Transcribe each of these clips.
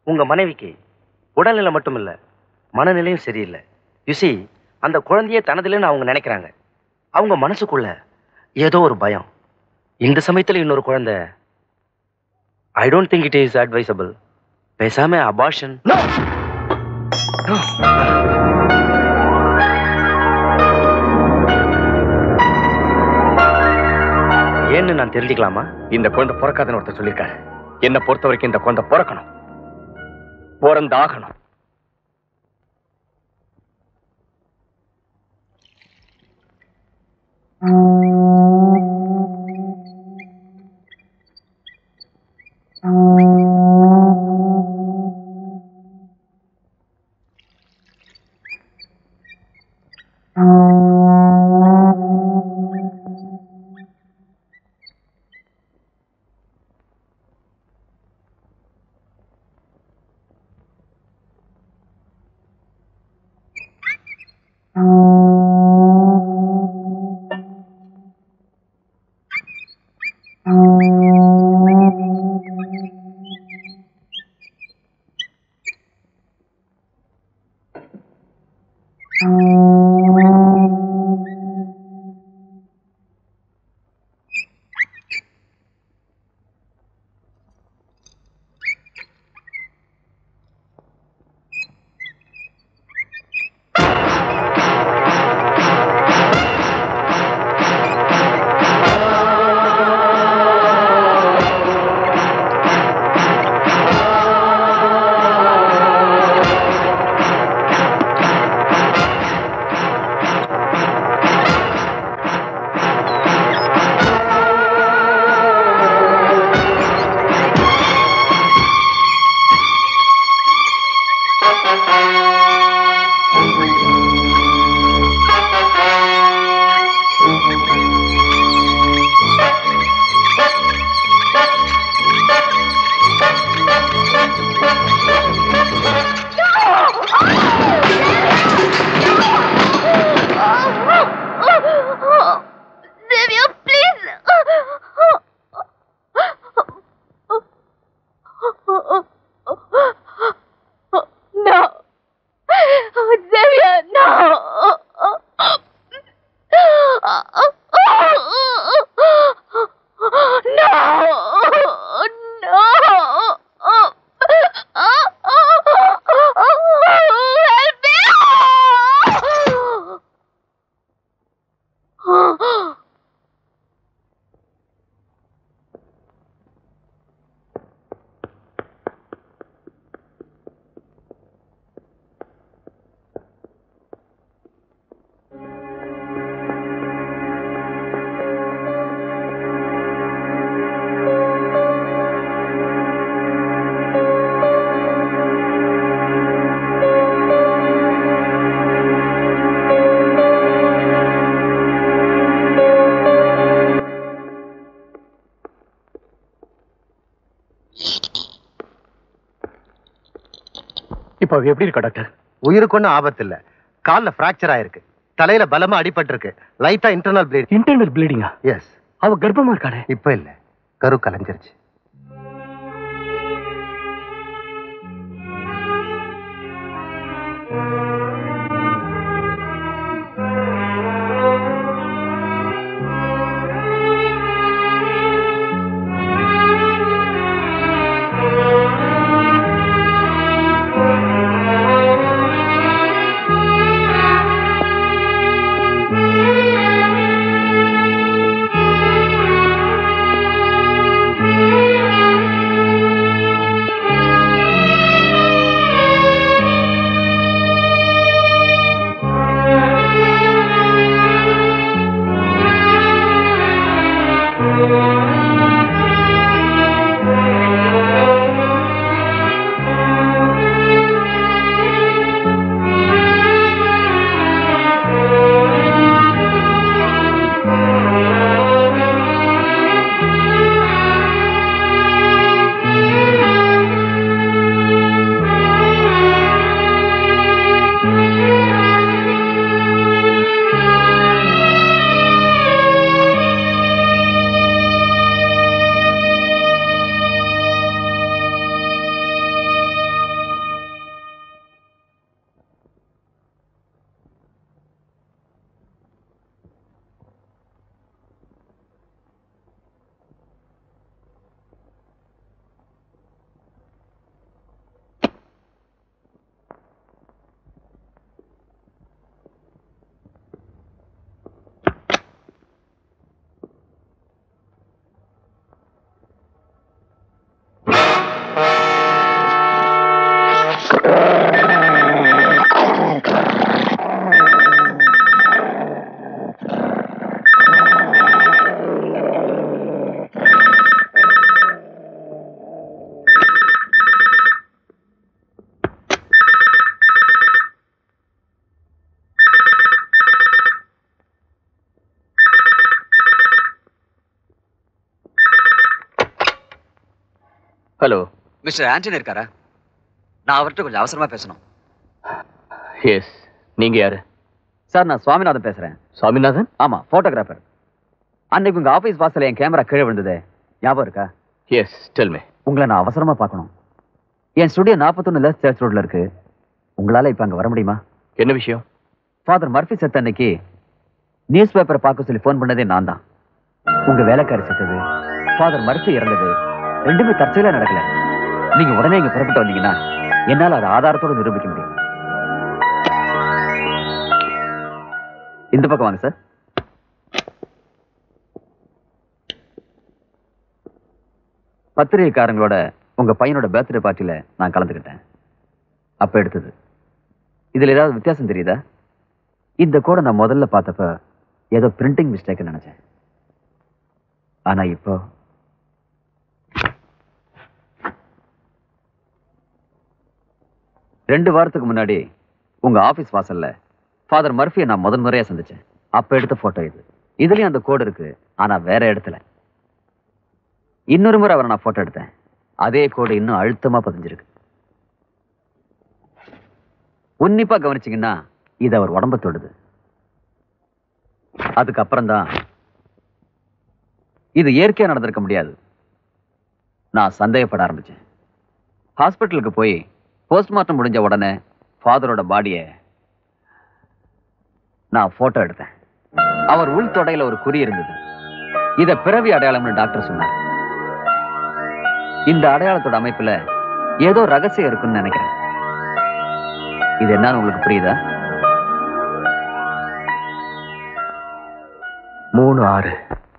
உங்க மனைவிக்கு உடல்நிலை மட்டும் இல்ல மனநிலையும் சரியில்லை யுசி அந்த குழந்தையே தனதுலன்னு அவங்க நினைக்கிறாங்க அவங்க மனசுக்குள்ள ஏதோ ஒரு பயம் இந்த சமயத்துல இன்னொரு குழந்தை I don't think it is advisable பேசாம அபார்ஷன் ஏன்னு நான் தெரிஞ்சுக்கலாமா இந்த குழந்தை பிறக்காதுன்னு ஒருத்தர் சொல்லியிருக்காரு என்னை பொறுத்த வரைக்கும் இந்த குழந்தை பிறக்கணும் பிறந்தாகணும் Xavier, please. No. Xavier, no. No. No. Help me. இப்போ அவ எப்படி இருக்கா டாக்டர் உயிருக்கு ஒன்றும் ஆபத்து இல்ல கால்ல பிராக்சர் ஆயிருக்கு தலையில பலமா அடிபட்டிருக்கு லைட்டா இன்டர்னல் ப்ளீட் இன்டர்னல் ப்ளீடிங்கா எஸ் அவ கர்ப்பமா இருக்காளே இப்ப இல்ல கரு கலைஞ்சிருச்சு Xavier, ஹலோ மிஸ்டர் ஆண்டனி இருக்காரா நான் அவர்கிட்ட கொஞ்சம் அவசரமா பேசணும் எஸ் நீங்க யாரு சார் நான் சுவாமிநாதன் பேசுறேன் சுவாமிநாதன் ஆமா போட்டோகிராஃபர் அன்னைக்கு உங்க ஆபீஸ் வாசல்ல என் கேமரா கீழே விழுந்தது ஞாபகம் இருக்கா எஸ் டெல் மீ உங்களை நான் அவசரமா பார்க்கணும் என் ஸ்டுடியோ நாற்பத்தொன்னு லெஸ் சர்ச் ரோட்ல இருக்கு உங்களால இப்ப அங்க வர முடியுமா என்ன விஷயம் ஃபாதர் மர்ஃபி செத்த அன்னைக்கு நியூஸ் பேப்பரை பார்க்க சொல்லி ஃபோன் பண்ணதே நான் தான் உங்க வேலைக்காரி செத்தது ஃபாதர் மர்ஃபி இறந்தது ரெண்டுமே தற்செயலா நடக்கல நீங்க உடனே இங்க புறப்பட்டு வந்தீங்கன்னா என்னால அதை ஆதாரத்தோட நிரூபிக்க முடியும் இந்த பக்கம் வாங்க சார் பத்திரிகைக்காரங்களோட உங்க பையனோட பர்த்டே பார்ட்டியில நான் கலந்துக்கிட்டேன் அப்ப எடுத்தது இதுல ஏதாவது வித்தியாசம் தெரியுதா இந்த கோடை நான் முதல்ல பார்த்தப்ப ஏதோ பிரிண்டிங் மிஸ்டேக் நினைச்சேன் ஆனா இப்போ ரெண்டு வாரத்துக்கு முன்னாடி உங்க ஆபீஸ் வாசல்ல ஃபாதர் மர்ஃபியை நான் முதன் முறையா சந்திச்சேன் அப்ப எடுத்த போட்டோ இது இதுலயும் அந்த கோடு இருக்கு ஆனா வேற இடத்துல இன்னொரு முறை அவரை நான் போட்டோ எடுத்தேன் அதே கோடு இன்னும் அழுத்தமா பதிஞ்சிருக்கு உன்னிப்பா கவனிச்சீங்கன்னா இது அவர் உடம்ப தொடுது அதுக்கப்புறம் தான் இது இயற்கையா நடந்திருக்க முடியாது நான் சந்தேகப்பட ஆரம்பிச்சேன் ஹாஸ்பிட்டலுக்கு போய் போஸ்ட்மார்ட்டம் முடிஞ்ச உடனே ஃபாதரோட பாடியை நான் போட்டோ எடுத்தேன் அவர் உள் தொடையில ஒரு குறி இருந்தது இத பிறவி அடையாளம்னு டாக்டர் சொன்னார் இந்த அடையாளத்தோட அமைப்புல ஏதோ ரகசியம் இருக்குன்னு நினைக்கிறேன் இது என்னன்னு உங்களுக்கு புரியுதா மூணு ஆறு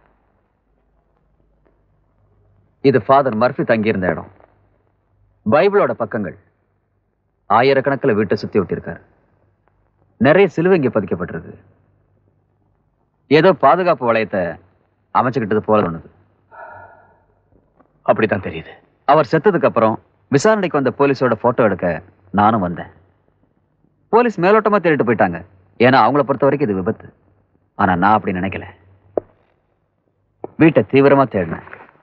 இது ஃபாதர் மர்ஃபி தங்கியிருந்த இடம் பைபிளோட பக்கங்கள் ஆயிரக்கணக்கில் வீட்டை சுத்தி விட்டிருக்காரு நிறைய சிலுவை இங்க பதிக்கப்பட்டிருக்கு ஏதோ பாதுகாப்பு வளையத்தை அமைச்சுக்கிட்டது போல தோணுது அப்படித்தான் தெரியுது அவர் செத்ததுக்கு அப்புறம் விசாரணைக்கு வந்த போலீஸோட போட்டோ எடுக்க நானும் வந்தேன் போலீஸ் மேலோட்டமா தேடிட்டு போயிட்டாங்க ஏன்னா அவங்கள பொறுத்த வரைக்கும் இது விபத்து ஆனா நான் அப்படி நினைக்கல வீட்டை தீவிரமா தேடினேன்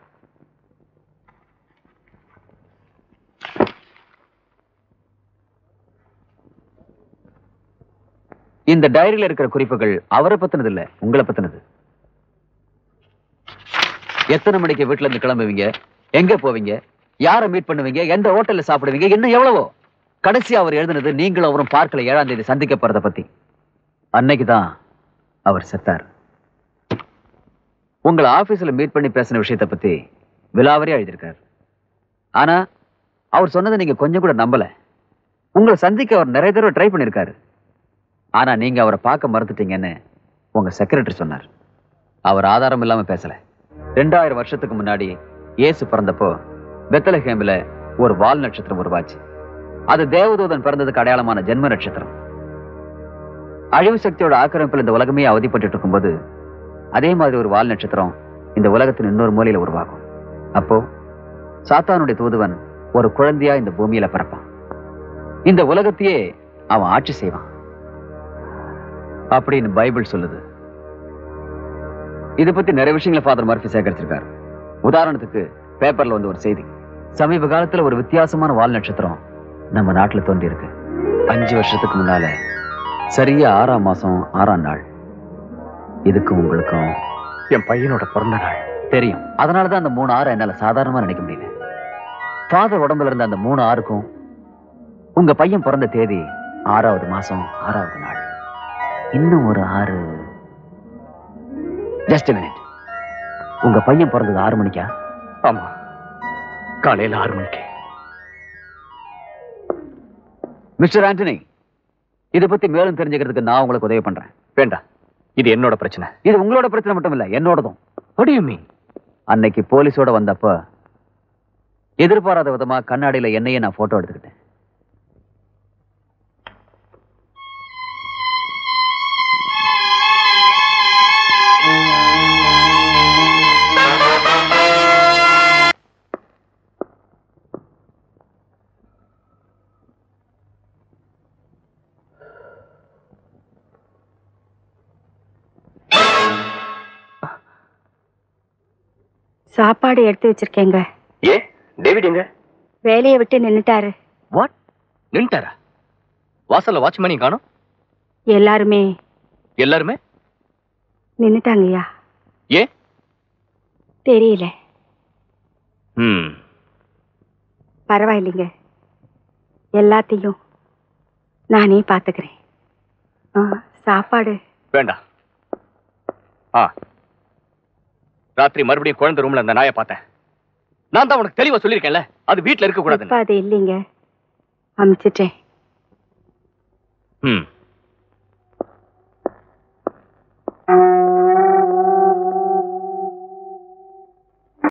இந்த டைரியில இருக்கிற குறிப்புகள் அவரை பத்தினது இல்ல உங்களை பத்தினது எத்தனை மணிக்கு வீட்டுல இருந்து கிளம்புவீங்க எங்க போவீங்க யாரை மீட் பண்ணுவீங்க எந்த ஹோட்டல்ல சாப்பிடுவீங்க இன்னும் எவ்வளவோ கடைசி அவர் எழுதுனது நீங்களும் அவரும் பார்க்கல ஏழாம் தேதி சந்திக்க போறத பத்தி அன்னைக்கு தான் அவர் செத்தார் உங்களை ஆபீஸ்ல மீட் பண்ணி பேசின விஷயத்தை பத்தி விலாவரியா எழுதியிருக்காரு ஆனா அவர் சொன்னதை நீங்க கொஞ்சம் கூட நம்பல உங்களை சந்திக்க அவர் நிறைய தடவை ட்ரை பண்ணிருக்காரு ஆனா நீங்க அவரை பார்க்க மறந்துட்டீங்கன்னு உங்க செக்ரட்டரி சொன்னார் அவர் ஆதாரம் இல்லாம பேசல ரெண்டாயிரம் வருஷத்துக்கு முன்னாடி இயேசு பிறந்தப்போ பெத்தலஹேம்ல ஒரு வால் நட்சத்திரம் உருவாச்சு அது தேவதூதன் பிறந்ததுக்கு அடையாளமான ஜென்ம நட்சத்திரம் அழிவு சக்தியோட ஆக்கிரமிப்பில் இந்த உலகமே அவதிப்பட்டு இருக்கும்போது அதே மாதிரி ஒரு வால் நட்சத்திரம் இந்த உலகத்தின் இன்னொரு மூலையில உருவாகும் அப்போ சாத்தானுடைய தூதுவன் ஒரு குழந்தையா இந்த பூமியில பிறப்பான் இந்த உலகத்தையே அவன் ஆட்சி செய்வான் அப்படின்னு பைபிள் சொல்லுது இதை பத்தி நிறைய விஷயங்களை ஃபாதர் மர்ஃபி சேகரிச்சிருக்காரு உதாரணத்துக்கு பேப்பர்ல வந்து ஒரு செய்தி சமீப காலத்துல ஒரு வித்தியாசமான வால் நட்சத்திரம் நம்ம நாட்டுல தோன்றி இருக்கு அஞ்சு வருஷத்துக்கு முன்னால சரியா ஆறாம் மாசம் ஆறாம் நாள் இதுக்கும் உங்களுக்கும் என் பையனோட பிறந்த நாள் தெரியும் அதனாலதான் அந்த மூணு ஆறு என்னால சாதாரணமா நினைக்க முடியல ஃபாதர் உடம்புல இருந்த அந்த மூணு ஆறுக்கும் உங்க பையன் பிறந்த தேதி ஆறாவது மாசம் ஆறாவது நாள் இன்னும் ஒரு ஆறு ஜஸ்ட் மினிட் உங்க பையன் பிறந்தது ஆறு மணிக்கா ஆமா காலையில ஆறு மணிக்கு மிஸ்டர் ஆண்டனி இதை பத்தி மேலும் தெரிஞ்சுக்கிறதுக்கு நான் உங்களுக்கு உதவி பண்றேன் வேண்டாம் இது என்னோட பிரச்சனை இது உங்களோட பிரச்சனை மட்டும் இல்ல என்னோடதும் What do you mean? அன்னைக்கு போலீஸோட வந்தப்ப எதிர்பாராத விதமா கண்ணாடியில என்னையே நான் போட்டோ எடுத்துக்கிட்டேன் சாப்பாடு எடுத்து வச்சிருக்கேங்க ஏ டேவிட் எங்க வேலையை விட்டு நின்னுட்டாரு வாட் நின்ட்டாரா வாசல்ல வாட்ச்மேனையும் காணோம் எல்லாருமே எல்லாருமே நின்னுட்டாங்கய்யா ஏன் தெரியல ம் பரவாயில்லைங்க எல்லாத்தையும் நானே பாத்துக்கிறேன் ஆ, சாப்பாடு வேண்டாம் ஆ ராத்திரி மறுபடியும் குழந்தை ரூம்ல அந்த நாயை பார்த்தேன் நான் தான் உனக்கு தெளிவா சொல்லியிருக்கேன்ல அது வீட்ல இருக்க இப்ப கூடாதுன்னு அது இல்லைங்க அமிச்சிட்டேன் ம்